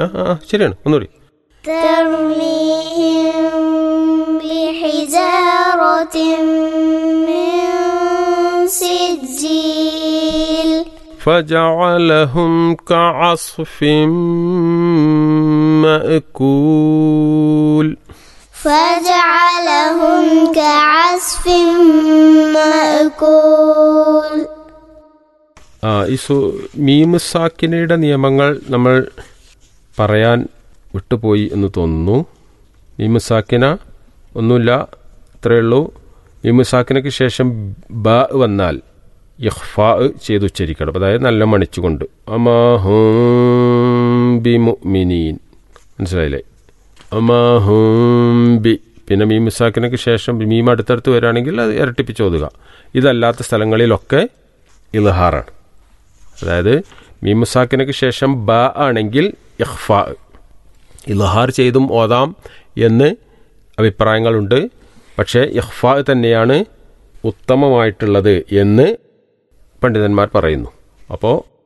ആ ആ ശരിയാണ് ഒന്നുകൂടി ترميهم بحجارة من سجيل فجعلهم كعصف مأكول فجعلهم كعصف مأكول ആ ഈ സു മീമ് സാക്കിനയുടെ നിയമങ്ങൾ നമ്മൾ പറയാൻ വിട്ടുപോയി എന്ന് തോന്നുന്നു മീമ് സാക്കിന ഒന്നുമില്ല ഇത്രയേ ഉള്ളൂ മീമ് സാക്കിനയ്ക്ക് ശേഷം ബ വന്നാൽ ഇഹ്ഫാ ചെയ്ത് ഉച്ചരിക്കണം അതായത് നല്ല മണിച്ചുകൊണ്ട് അമാഹും ബി മുഅ്മിനീൻ മനസ്സിലായില്ലേ അമാഹും ബി പിന്നെ മീം സാക്കിനയ്ക്ക് ശേഷം മീം അടുത്തടുത്ത് വരികയാണെങ്കിൽ അത് ഇരട്ടിപ്പിച്ച് ഓതുക ഇതല്ലാത്ത സ്ഥലങ്ങളിലൊക്കെ ഇൽഹാറാണ് അതായത് മീമുസാക്കിനക്ക് ശേഷം ബ ആണെങ്കിൽ ഇഖ്ഫ ഇൽഹാർ ചെയ്തും ഓതാം എന്ന് അഭിപ്രായങ്ങളുണ്ട് പക്ഷേ ഇഖ്ഫ തന്നെയാണ് ഉത്തമമായിട്ടുള്ളത് എന്ന് പണ്ഡിതന്മാർ പറയുന്നു അപ്പോൾ